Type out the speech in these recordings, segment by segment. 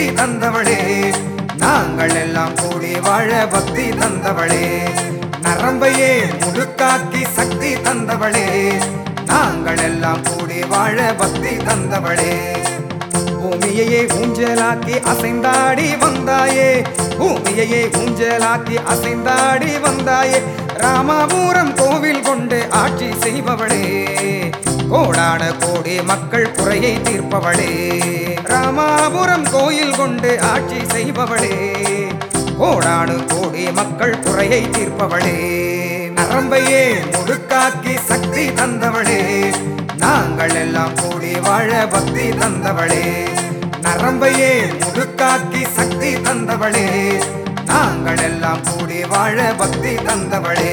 தந்தவளே நாங்கள் எல்லாம் கூடி வாழ பக்தி தந்தவளே நரம்பையே முழுக்காக்கி சக்தி தந்தவளே நாங்கள் எல்லாம் கூடி வாழ பக்தி தந்தவளே பூமியையே ஊஞ்சலாக்கி அசைந்தாடி வந்தாயே பூமியையே ஊஞ்சலாக்கி அசைந்தாடி வந்தாயே ராமாபுரம் கோவில் கொண்டு ஆட்சி செய்பவளே கோடான கோடி மக்கள் குறையை தீர்ப்பவளே ராமாபுரம் கோயில் கொண்டு ஆட்சி செய்பவளே கோடானு கோடி மக்கள் குறையை தீர்ப்பவளே நரம்பையே முழுக்காக்கி சக்தி தந்தவளே நாங்கள் எல்லாம் கூடி வாழ பக்தி தந்தவளே நரம்பையே முழுக்காக்கி சக்தி தந்தவளே நாங்கள் எல்லாம் கூடி வாழ பக்தி தந்தவளே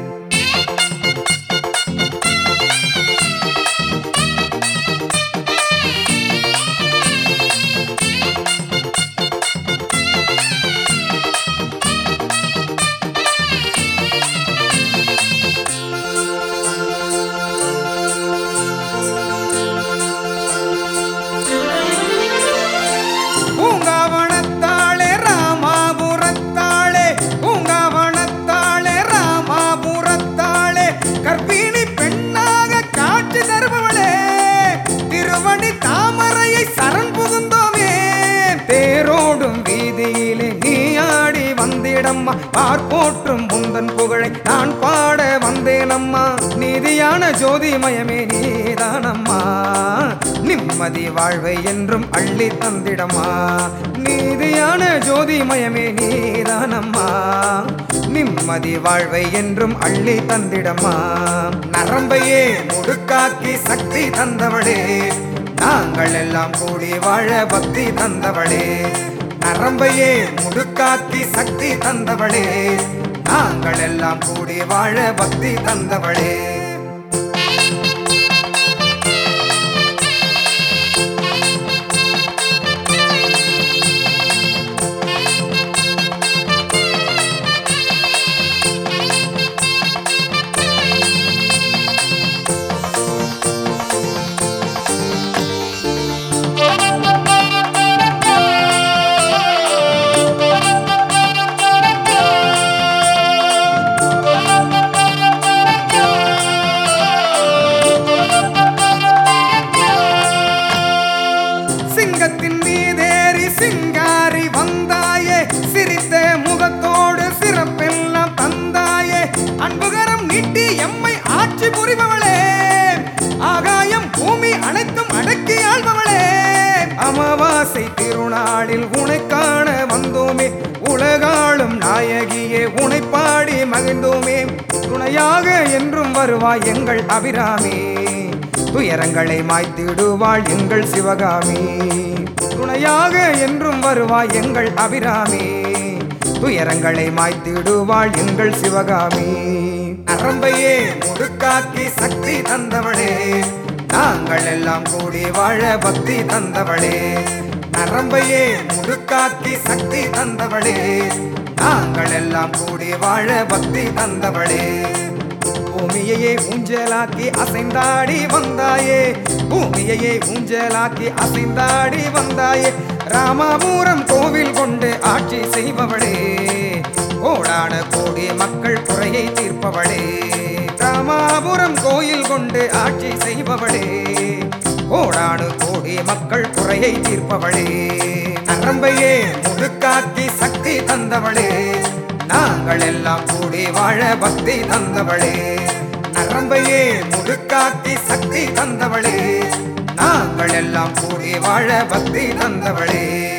பூங்காவனத்தாளே ராமாபுரத்தாளே பூங்காவனத்தாளே ராமாபுரத்தாளே கர்ப்பிணி பெண்ணாக காட்சி தருபவளே திருவடி தாமரையை சரண் புகுந்தோமே தேரோடும் வீதியிலே நீ ஆடி வந்திடம்மா பார்ப்போற்றும் முந்தன் புகழை நான் பாட வந்தேனம்மா நீதியான ஜோதிமயமே நீதானம்மா நிம்மதி வாழ்வை என்றும் அள்ளி தந்திடம்மா நீதியான ஜோதிமயமே நீதானம்மா நிம்மதி வாழ்வை என்றும் அள்ளி தந்திடம்மா நரம்பையே முடுக்காக்கி சக்தி தந்தவளே நாங்கள் எல்லாம் கூடி வாழ பக்தி தந்தவளே நரம்பையே முடுக்காக்கி சக்தி தந்தவளே நாங்கள் எல்லாம் கூடி வாழ பக்தி தந்தவளே சிங்கத்தின் மீதேறி சிங்காரி வந்தாயே சிரித்த முகத்தோடு சிறப்பெல்லாம் தந்தாயே அன்புகரம் நீட்டி எம்மை ஆட்சி புரிபவளே ஆகாயம் பூமி அனைத்தும் அடக்கி ஆள்பவளே அமாவாசை திருநாளில் உனை காண வந்தோமே உலகாளும் நாயகியே உனை பாடி மகிழ்ந்தோமே துணையாக என்றும் வருவாய் எங்கள் அபிராமி துயரங்களை மாய்த்திடுவாள் எங்கள் சிவகாமி துணையாக என்றும் வருவாய் எங்கள் அபிராமி துயரங்களை மாய்த்திடுவாள் எங்கள் சிவகாமி நரம்பையே முடுக்காக்கி சக்தி தந்தவளே நாங்கள் எல்லாம் கூடி வாழ பக்தி தந்தவளே நரம்பையே முடுக்காக்கி சக்தி தந்தவளே நாங்கள் எல்லாம் கூடி வாழ பக்தி தந்தவளே பூமியையே ஊஞ்சலாக்கி அசைந்தாடி வந்தாயே பூமியையே ஊஞ்சலாக்கி அசைந்தாடி வந்தாயே ராமாபுரம் கோவில் கொண்டு ஆட்சி செய்பவளே கோடான கோடி மக்கள் குறையை தீர்ப்பவளே ராமாபுரம் கோயில் கொண்டு ஆட்சி செய்பவளே கோடானு கோடி மக்கள் குறையை தீர்ப்பவளே நரம்பையே முழுக்காக்கி சக்தி தந்தவளே நாங்கள் எல்லாம் கூடி வாழ பக்தி தந்தவளே நரம்பையே முழுக்காக்கி சக்தி தந்தவளே நாங்கள் எல்லாம் கூடி வாழ பக்தி தந்தவளே